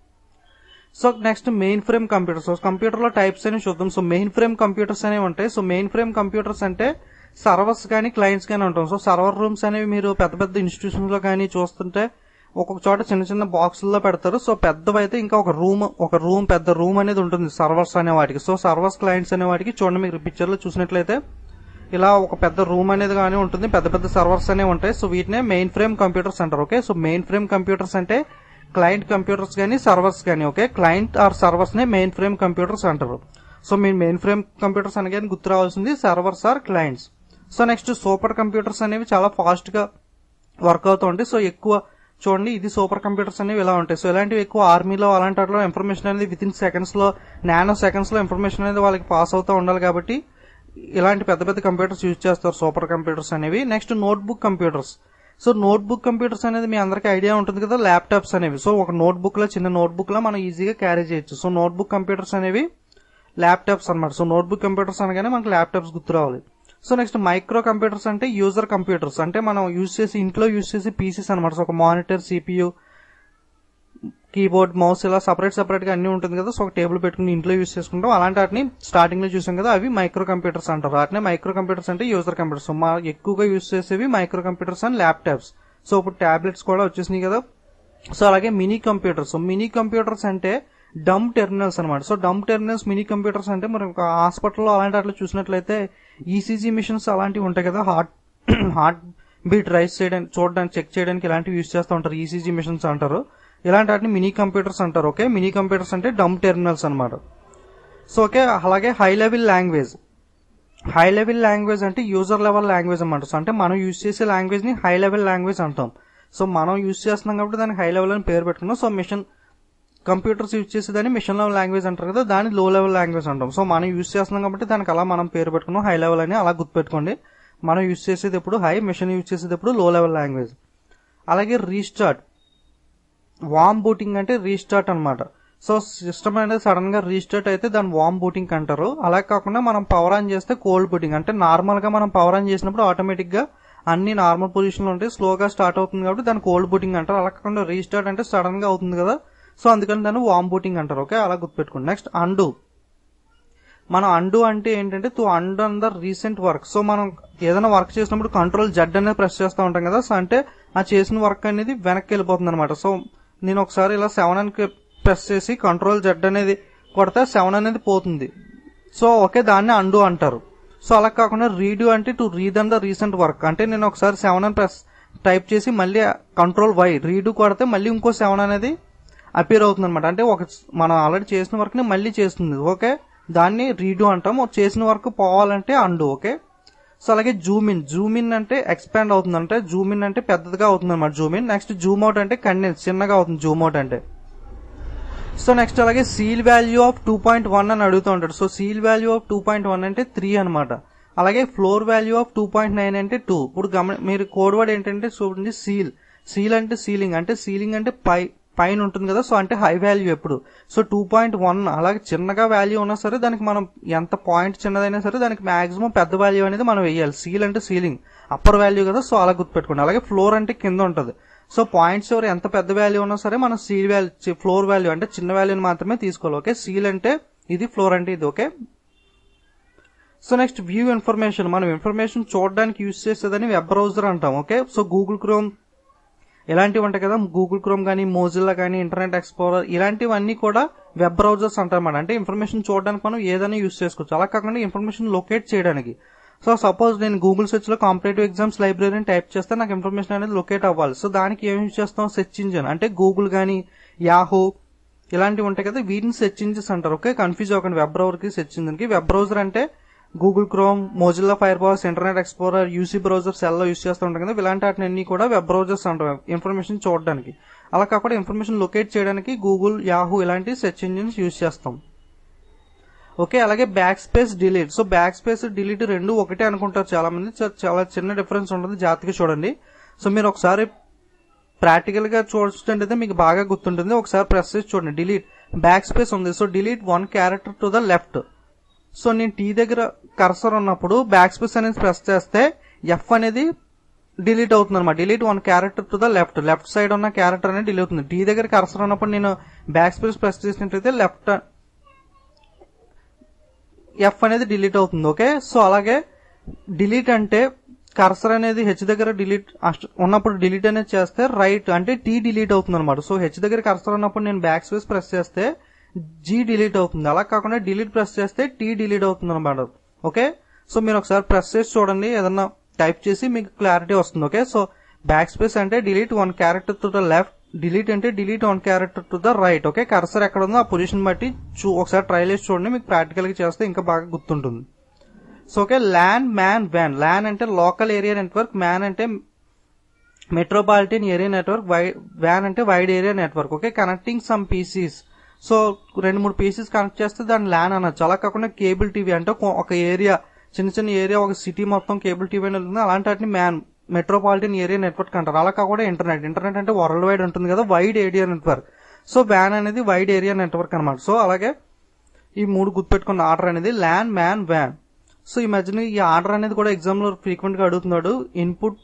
so next mainframe computers so computer లో types అని చూద్దాం సో మెయిన్ ఫ్రేమ్ కంప్యూటర్స్ అనేవి ఉంటాయి so mainframe computers అంటే servers కానీ clients కానీ ఉంటాం so server rooms అనేవి మీరు పెద్ద పెద్ద ఇన్స్టిట్యూషన్స్ లో కానీ చూస్తుంటే ఒక్కొక్క చోట చిన్న చిన్న బాక్సుల్లో పెడతారు సో పెద్దవైతే ఇంకా ఒక రూమ్ ఒక రూమ్ పెద్ద రూమ్ అనేది ఉంటుంది సర్వర్స్ అనే వాటికి సో సర్వర్స్ క్లయింట్స్ అనే వాటికి చూడండి మీరు పిక్చర్ లో చూసినట్లయితే ఇలా ఒక పెద్ద రూమ్ అనేది కానీ ఉంటుంది పెద్ద పెద్ద సర్వర్స్ అనేవి ఉంటాయి సో వీటినే మెయిన్ ఫ్రేమ్ కంప్యూటర్స్ అంటారు okay so mainframe computers అంటే క్లయింట్ కంప్యూటర్స్ కానీ సర్వర్స్ కానీ ఓకే క్లయింట్ ఆర్ సర్వర్స్ నే మెయిన్ ఫ్రేమ్ కంప్యూటర్స్ అంటారు సో మీ మెయిన్ ఫ్రేమ్ కంప్యూటర్స్ అనగానే గుర్తు రావాల్సింది servers or clients so next super computers అనేవి చాలా ఫాస్ట్ గా వర్క్ అవుతూ ఉంటాయి సో ఎక్కువ చూడండి ఇది సూపర్ కంప్యూటర్స్ అనేవి ఇలా ఉంటాయి సో ఇలాంటివి ఎక్కువ ఆర్మీలో అలాంటి వాటిలో ఇన్ఫర్మేషన్ అనేది విత్ ఇన్ సెకండ్స్ లో నానో సెకండ్స్ లో ఇన్ఫర్మేషన్ అనేది వాళ్ళకి పాస్ అవుతూ ఉండాలి కాబట్టి ఇలాంటి పెద్ద పెద్ద కంప్యూటర్స్ యూజ్ చేస్తారు సూపర్ కంప్యూటర్స్ అనేవి next notebook computers so notebook computers అనేది మీ అందరికీ ఐడియా ఉంటుంది కదా ల్యాప్టాప్స్ అనేవి సో ఒక నోట్బుక్ లో చిన్న నోట్బుక్ లో మనం ఈజీగా క్యారీ చేయొచ్చు సో నోట్బుక్ కంప్యూటర్స్ అనేవి ల్యాప్టాప్స్ అన్నమాట సో నోట్బుక్ కంప్యూటర్స్ అనగానే మనకి ల్యాప్టాప్స్ గుర్తు రావాలి సో నెక్స్ట్ మైక్రో కంప్యూటర్స్ అంటే యూజర్ కంప్యూటర్స్ అంటే మనం యూజ్ చేసి ఇంట్లో యూజ్ చేసి పీసీస్ అనమాట సో ఒక మానిటర్ సిపియు కీబోర్డ్ మౌస్ ఇలా సపరేట్ సపరేట్ గా అన్ని ఉంటుంది కదా సో ఒక టేబుల్ పెట్టుకుని ఇంట్లో యూజ్ చేసుకుంటాం అలాంటి వాటిని స్టార్టింగ్ లో చూసాం కదా అవి మైక్రో కంప్యూటర్స్ అంటారు వాటిని మైక్రో కంప్యూటర్స్ అంటే యూజర్ కంప్యూటర్స్ మా ఎక్కువగా యూజ్ చేసేవి micro computers and laptops so ఇప్పుడు టాబ్లెట్స్ కూడా వచ్చేసినాయి కదా సో అలాగే mini computers so mini computers అంటే డమ్ టెర్మినల్స్ అనమాట so dumb terminals mini computers అంటే మనం ఒక హాస్పిటల్లో అలాంటి అట్లా చూసినట్లయితే ఈసీజీ మిషన్స్ అలాంటివి ఉంటాయి కదా హార్ట్ హార్ట్ బీట్ రైస్ చేయడానికి చూడడానికి చెక్ చేయడానికి ఇలాంటివి యూజ్ చేస్తూ ఉంటారు ఈసీజీ మిషన్స్ అంటారు ఇలాంటి వాటిని మినీ కంప్యూటర్స్ అంటారు ఓకే మినీ కంప్యూటర్స్ అంటే డమ్ టెర్మినల్స్ అనమాట సో ఓకే అలాగే high level language high level language అంటే యూజర్ లెవెల్ లాంగ్వేజ్ అనమాట సో అంటే మనం యూజ్ చేసే లాంగ్వేజ్ ని హై లెవెల్ లాంగ్వేజ్ అంటాం సో మనం యూజ్ చేస్తున్నాం కాబట్టి దానికి హై లెవెల్ అని పేరు పెట్టుకున్నాం సో మిషన్ కంప్యూటర్స్ యూజ్ చేసేదాన్ని మిషన్ లెవెల్ లాంగ్వేజ్ అంటారు కదా దాన్ని లో లెవెల్ లాంగ్వేజ్ అంటాం సో మనం యూజ్ చేస్తున్నాం కాబట్టి దానికి అలా మనం పేరు పెట్టుకున్నాం హై లెవెల్ అని అలా గుర్తుపెట్టుకోండి మనం యూజ్ చేసేది ఎప్పుడు హై మిషన్ యూజ్ చేసేది ఎప్పుడు లో లెవెల్ లాంగ్వేజ్ అలాగే రీస్టార్ట్ వామ్ బూటింగ్ అంటే రీస్టార్ట్ అన్నమాట సో సిస్టమ్ అనేది సడన్ గా రీస్టార్ట్ అయితే దాన్ని వామ్ బూటింగ్ అంటారు అలా కాకుండా మనం పవర్ ఆన్ చేస్తే కోల్డ్ బూటింగ్ అంటే నార్మల్ గా మనం పవర్ ఆన్ చేసినప్పుడు ఆటోమేటిక్ గా అన్ని నార్మల్ పొజిషన్ లో ఉంటాయి స్లోగా స్టార్ట్ అవుతుంది కాబట్టి దాన్ని కోల్డ్ బూటింగ్ అంటారు అలా కాకుండా రీస్టార్ట్ అంటే సడన్ గా అవుతుంది కదా సో అందుకని దాన్ని వామ్ బూటింగ్ అంటారు ఓకే అలా గుర్తుపెట్టుకోండి నెక్స్ట్ అండు మనం అండు అంటే ఏంటంటే to undo on the recent work so మనం ఏదైనా వర్క్ చేసినప్పుడు కంట్రోల్ జడ్ అనేది ప్రెస్ చేస్తూ ఉంటాం కదా సో అంటే ఆ చేసిన వర్క్ అనేది వెనక్కి వెళ్ళిపోతుంది అనమాట సో నేను ఒకసారి ఇలా సెవెన్ అని ప్రెస్ చేసి కంట్రోల్ జడ్ అనేది కొడితే సెవెన్ అనేది పోతుంది సో ఓకే దాన్ని అండు అంటారు సో అలా కాకుండా రీడు అంటే to redo on the recent work అంటే నేను ఒకసారి సెవెన్ అని ప్రెస్ టైప్ చేసి మళ్ళీ కంట్రోల్ వై రీడు కొడితే మళ్ళీ ఇంకో సెవెన్ అనేది అపీర్ అవుతుంది అనమాట అంటే ఒక మనం ఆల్రెడీ చేసిన వర్క్ ని మళ్ళీ చేస్తుంది ఓకే దాన్ని రీడు అంటాం చేసిన వర్క్ పోవాలంటే అండు ఓకే సో అలాగే జూమ్ ఇన్ జూమ్ ఇన్ అంటే ఎక్స్పాండ్ అవుతుంది అంటే జూమ్ ఇన్ అంటే పెద్దదిగా అవుతుంది అనమాట zoom in next zoom out అంటే కండెన్స్ చిన్నగా అవుతుంది జూమ్ అవుట్ అంటే సో నెక్స్ట్ అలాగే ceil value of two point one అని అడుగుతూ ఉంటాడు so ceil value of two point one అంటే త్రీ అనమాట అలాగే floor value of two point nine అంటే టూ ఇప్పుడు గమని మీరు కోడ్ వర్డ్ ఏంటంటే చూడండి సీల్ సీల్ అంటే సీలింగ్ అంటే సీలింగ్ అంటే పై పైన ఉంటుంది కదా సో అంటే హై వాల్యూ ఎప్పుడు సో టూ పాయింట్ వన్ అలాగే చిన్నగా వాల్యూ ఉన్నా సరే దానికి మనం ఎంత పాయింట్ చిన్నదైనా సరే దానికి మాక్సిమం పెద్ద వాల్యూ అనేది మనం వేయాలి సీల్ అంటే సీలింగ్ అప్పర్ వాల్యూ కదా సో అలా గుర్తుపెట్టుకోండి అలాగే ఫ్లోర్ అంటే కింద ఉంటుంది సో పాయింట్స్ ఎవరు ఎంత పెద్ద వాల్యూ ఉన్నా సరే మనం సీల్ వాల్యూ ఫ్లోర్ వాల్యూ అంటే చిన్న వాల్యూని మాత్రమే తీసుకోవాలి ఓకే సీల్ అంటే ఇది ఫ్లోర్ అంటే ఇది okay so next view information మనం ఇన్ఫర్మేషన్ చూడడానికి యూజ్ చేసేదని వెబ్ బ్రౌజర్ అంటాం ఓకే సో గూగుల్ క్రోమ్ ఇలాంటివి ఉంటాయి కదా గూగుల్ క్రోమ్ కానీ మోజిల్లా కానీ ఇంటర్నెట్ ఎక్స్ప్లోరర్ ఇలాంటివన్నీ కూడా వెబ్ బ్రౌజర్స్ అంటారన్నమాట అంటే ఇన్ఫర్మేషన్ చూడడానికి మనం ఏదైనా యూజ్ చేసుకోవచ్చు అలా కాకుండా ఇన్ఫర్మేషన్ లొకేట్ చేయడానికి సో సపోజ్ నేను గూగుల్ సెర్చ్ లో కాంపిటేటివ్ ఎగ్జామ్స్ లైబ్రరీని టైప్ చేస్తే నాకు ఇన్ఫర్మేషన్ అనేది లొకేట్ అవ్వాలి సో దానికి ఏం యూజ్ చేస్తాం సెర్చ్ ఇంజిన్ అంటే గూగుల్ కానీ యాహూ ఇలాంటివి ఉంటాయి కదా వీటిని సెర్చ్ ఇంజిన్స్ అంటారు ఓకే కన్ఫ్యూజ్ అవ్వకండి వెబ్ బ్రౌజర్ కి సెర్చ్ ఇంజిన్ కి వెబ్ బ్రౌజర్ అంటే Google Chrome Mozilla Firefox Internet Explorer UC browser సెల్లో యూస్ చేస్తూ ఉంటాం కదా ఇలాంటి వాటిని అన్ని కూడా వెబ్ బ్రౌజర్స్ అంటాం ఇన్ఫర్మేషన్ చూడడానికి అలా కాకుండా ఇన్ఫర్మేషన్ లొకేట్ చేయడానికి గూగుల్ యాహూ ఇలాంటి సెర్చ్ ఇంజిన్స్ యూస్ చేస్తాం ఓకే అలాగే backspace delete so backspace delete రెండు ఒకటే అనుకుంటారు చాలా మంది చా- చాలా చిన్న డిఫరెన్స్ ఉంటుంది జాగ్రత్తగా చూడండి సో మీరు ఒకసారి ప్రాక్టికల్ గా చూస్తుంటే మీకు బాగా గుర్తుంటుంది ఒకసారి ప్రెస్ చేసి చూడండి డిలీట్ బ్యాక్ స్పేస్ ఉంది so delete one character to the left so నేను టీ దగ్గర కర్సర్ ఉన్నప్పుడు బ్యాక్ స్పేస్ అనేది ప్రెస్ చేస్తే ఎఫ్ అనేది డిలీట్ అవుతుంది అనమాట delete one character to the left left side ఉన్న క్యారెక్టర్ అనేది డిలీట్ అవుతుంది టీ దగ్గర కర్సర్ ఉన్నప్పుడు నేను బ్యాక్ స్పేస్ ప్రెస్ చేసినట్లయితే లెఫ్ట్ ఎఫ్ అనేది డిలీట్ అవుతుంది ఓకే సో అలాగే డిలీట్ అంటే కర్సర్ అనేది హెచ్ దగ్గర డిలీట్ ఉన్నప్పుడు డిలీట్ అనేది చేస్తే రైట్ అంటే టీ డిలీట్ అవుతుంది అనమాట సో హెచ్ దగ్గర కర్సర్ ఉన్నప్పుడు నేను బ్యాక్ స్పేస్ ప్రెస్ చేస్తే జీ డిలీట్ అవుతుంది అలా కాకుండా డిలీట్ ప్రెస్ చేస్తే టీ డిలీట్ అవుతుంది అనమాట ఓకే సో మీరు ఒకసారి ప్రెస్ చేసి చూడండి ఏదన్నా టైప్ చేసి మీకు క్లారిటీ వస్తుంది ఓకే సో బ్యాక్ స్పేస్ అంటే delete one character to the left delete అంటే delete one character to the right okay cursor ఎక్కడ ఉందో ఆ పొజిషన్ బట్టి చూ ఒకసారి ట్రై చేసి చూడండి మీకు ప్రాక్టికల్ గా చేస్తే ఇంకా బాగా గుర్తుంటుంది సో ఓకే ల్యాన్ మ్యాన్ వ్యాన్ ల్యాన్ అంటే లోకల్ ఏరియా నెట్వర్క్ మ్యాన్ అంటే మెట్రోపాలిటన్ ఏరియా నెట్వర్క్ వ్యాన్ అంటే wide area network okay connecting some PCs so రెండు మూడు పీసెస్ కనెక్ట్ చేస్తే దాన్ని ల్యాన్ అనొచ్చు అలా కాకుండా కేబుల్ టీవీ అంటే ఒక- ఒక ఏరియా చిన్న చిన్న ఏరియా ఒక సిటీ మొత్తం కేబుల్ టీవీ అని ఉంటుంది అలాంటి వాటిని మ్యాన్ మెట్రోపాలిటన్ ఏరియా నెట్వర్క్ అంటారు అలా కాకుండా ఇంటర్నెట్ ఇంటర్నెట్ అంటే వరల్డ్ వైడ్ ఉంటుంది కదా వైడ్ ఏరియా నెట్వర్క్ సో వ్యాన్ అనేది వైడ్ ఏరియా నెట్వర్క్ అనమాట సో అలాగే ఈ మూడు గుర్తుపెట్టుకున్న ఆర్డర్ అనేది ల్యాన్ మ్యాన్ వ్యాన్ సో ఈ మధ్యన ఈ ఆర్డర్ అనేది కూడా ఎగ్జామ్ లో ఫ్రీక్వెంట్ గా అడుగుతున్నాడు ఇన్పుట్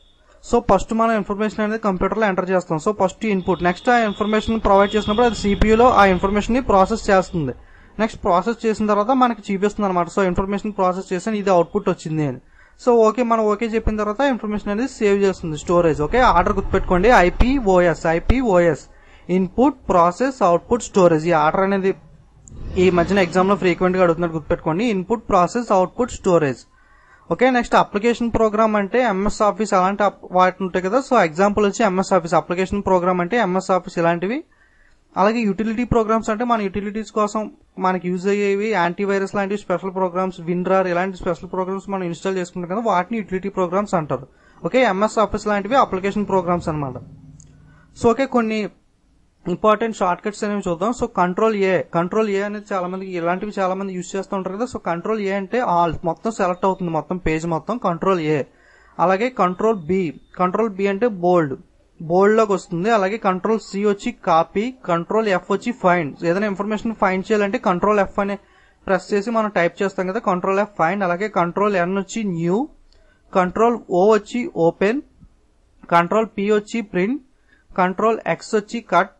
సో ఫస్ట్ మనం ఇన్ఫర్మేషన్ అనేది కంప్యూటర్ లో ఎంటర్ చేస్తాం సో ఫస్ట్ ఇన్పుట్ నెక్స్ట్ ఆ ఇన్ఫర్మేషన్ ప్రొవైడ్ చేసినప్పుడు అది CPU లో ఆ ఇన్ఫర్మేషన్ ని ప్రాసెస్ చేస్తుంది నెక్స్ట్ ప్రాసెస్ చేసిన తర్వాత మనకి చూపిస్తుంది అనమాట సో ఇన్ఫర్మేషన్ ప్రాసెస్ చేసాను ఇది అవుట్పుట్ వచ్చింది అని సో ఓకే మనం ఓకే చెప్పిన తర్వాత ఇన్ఫర్మేషన్ అనేది సేవ్ చేస్తుంది స్టోరేజ్ ఓకే ఆర్డర్ గుర్తుపెట్టుకోండి IPOS IPOS input process output storage ఈ ఆర్డర్ అనేది ఈ మధ్యన ఎగ్జామ్ లో ఫ్రీక్వెంట్ గా అడుగుతున్నట్టు గుర్తుపెట్టుకోండి input process output storage okay next application program అంటే ఎంఎస్ ఆఫీస్ అలాంటి అప్- వాటి ఉంటాయి కదా సో ఎగ్జాంపుల్ వచ్చి ఎంఎస్ ఆఫీస్ అప్లికేషన్ ప్రోగ్రామ్ అంటే ఎంఎస్ ఆఫీస్ ఇలాంటివి అలాగే యూటిలిటీ ప్రోగ్రామ్స్ అంటే మన యూటిలిటీస్ కోసం మనకి యూజ్ అయ్యేవి యాంటీవైరస్ లాంటి స్పెషల్ ప్రోగ్రామ్స్ విన్రార్ ఇలాంటి స్పెషల్ ప్రోగ్రామ్స్ మనం ఇన్స్టాల్ చేసుకుంటాం కదా వాటిని యూటిలిటీ ప్రోగ్రామ్స్ అంటారు ఓకే ఎంఎస్ ఆఫీస్ లాంటివి అప్లికేషన్ ప్రోగ్రామ్స్ అన్నమాట సో ఓకే కొన్ని ఇంపార్టెంట్ షార్ట్ కట్స్ అనేవి చూద్దాం so control A control A అనేది చాలా మంది ఇలాంటివి చాలా మంది యూస్ చేస్తూ ఉంటారు కదా సో కంట్రోల్ ఏ అంటే ఆల్ మొత్తం సెలెక్ట్ అవుతుంది మొత్తం పేజ్ మొత్తం కంట్రోల్ ఏ అలాగే కంట్రోల్ బి కంట్రోల్ బి అంటే బోల్డ్ బోల్డ్ లోకి వస్తుంది అలాగే కంట్రోల్ సి వచ్చి కాపీ కంట్రోల్ ఎఫ్ వచ్చి ఫైండ్ ఏదైనా ఇన్ఫర్మేషన్ ఫైండ్ చేయాలంటే కంట్రోల్ ఎఫ్ అనే ప్రెస్ చేసి మనం టైప్ చేస్తాం కదా కంట్రోల్ ఎఫ్ ఫైండ్ అలాగే కంట్రోల్ ఎన్ వచ్చి న్యూ కంట్రోల్ ఓ వచ్చి ఓపెన్ కంట్రోల్ పి వచ్చి ప్రింట్ కంట్రోల్ ఎక్స్ వచ్చి కట్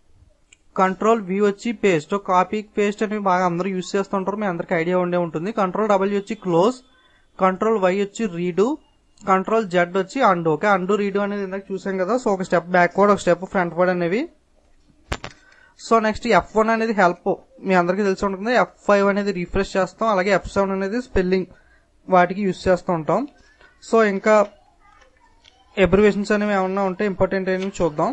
కంట్రోల్ వి వచ్చి పేస్ట్ కాపీ పేస్ట్ అనేవి బాగా అందరూ యూస్ చేస్తుంటారు మీ అందరికి ఐడియా ఉండే ఉంటుంది కంట్రోల్ డబ్ల్యూ వచ్చి క్లోజ్ కంట్రోల్ వై వచ్చి రీడు కంట్రోల్ జెడ్ వచ్చి అండు ఓకే అండు రీడు అనేది ఇందాక చూసాం కదా సో ఒక స్టెప్ బ్యాక్వర్డ్ ఒక స్టెప్ ఫ్రంట్ వర్డ్ అనేవి సో నెక్స్ట్ ఎఫ్ వన్ అనేది హెల్ప్ మీ అందరికీ తెలిసి ఉంటుంది ఎఫ్ ఫైవ్ అనేది రిఫ్రెష్ చేస్తాం అలాగే ఎఫ్ సెవెన్ అనేది స్పెల్లింగ్ వాటికి యూస్ చేస్తూ ఉంటాం సో ఇంకా ఎబ్రివేషన్స్ అనేవి ఏమన్నా ఉంటే ఇంపార్టెంట్ అనేవి చూద్దాం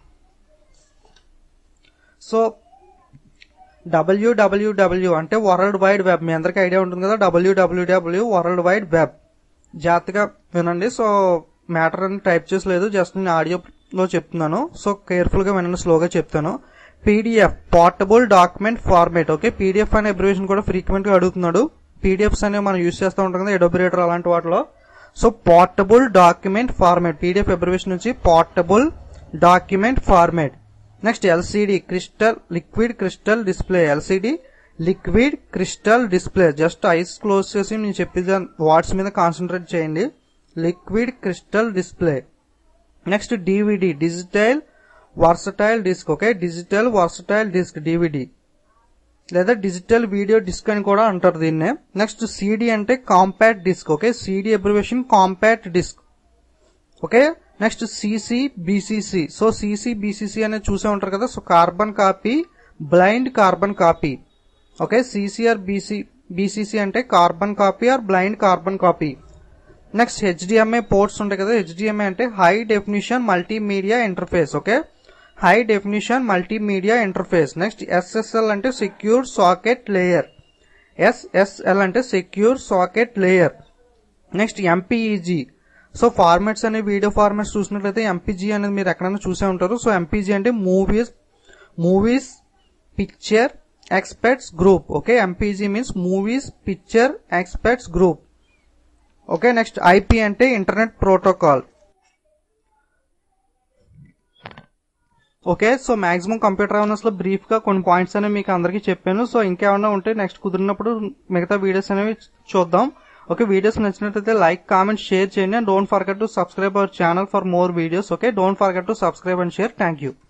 సో డబ్ల్యూడబ్ల్యూడబ్ల్యూ అంటే వరల్డ్ వైడ్ వెబ్ మీ అందరికీ ఐడియా ఉంటుంది కదా డబ్ల్యూడబ్ల్యూడబ్ల్యూ వరల్డ్ వైడ్ వెబ్ జాగ్రత్తగా వినండి సో మ్యాటర్ అని టైప్ చేసలేదు జస్ట్ నేను ఆడియోలో చెప్తున్నాను సో కేర్ఫుల్ గా వినండి స్లోగా చెప్తాను PDF portable document format okay PDF అనే అబ్రివేషన్ కూడా ఫ్రీక్వెంట్ గా అడుగుతున్నాడు పీడిఎఫ్స్ అనేవి మనం యూస్ చేస్తూ ఉంటాం కదా ఎడోబరేటర్ అలాంటి వాటిలో so portable document format PDF abbreviation నుంచి portable document format next LCD crystal liquid crystal display LCD liquid crystal display just eyes close చేసి నేను చెప్పిన వాట్స్ మీద కాన్సన్ట్రేట్ చేయండి liquid crystal display next DVD digital versatile disc okay digital versatile disc DVD లేదా digital video disc అని కూడా అంటారు దీన్నే నెక్స్ట్ సిడి అంటే compact disc okay CD abbreviation compact disc okay next CC BCC so CC BCC అనేది చూసే ఉంటారు కదా so carbon copy blind carbon copy okay CC or BC BCC అంటే carbon copy or blind carbon copy next HDMI ports ఉంటాయి కదా HDMI అంటే high definition multimedia interface okay high definition multimedia interface next SSL అంటే secure socket layer SSL అంటే secure socket layer next MPEG so formats అనే video formats చూసినట్లయితే MPEG అనేది మీరు ఎక్కడైనా చూసే ఉంటారు సో ఎంపీజీ అంటే movies movies picture experts group okay MPEG means movies picture experts group okay next IP అంటే internet protocol okay so maximum computer awareness లో బ్రీఫ్ గా కొన్ని పాయింట్స్ అనేవి మీకు అందరికీ చెప్పాను సో ఇంకేమన్నా ఉంటే నెక్స్ట్ కుదిరినప్పుడు మిగతా వీడియోస్ అనేవి చూద్దాం ఓకే వీడియోస్ నచ్చినట్లయితే లైక్ కామెంట్ షేర్ చేయండి and don't forget to subscribe our channel for more videos okay don't forget to subscribe and share thank you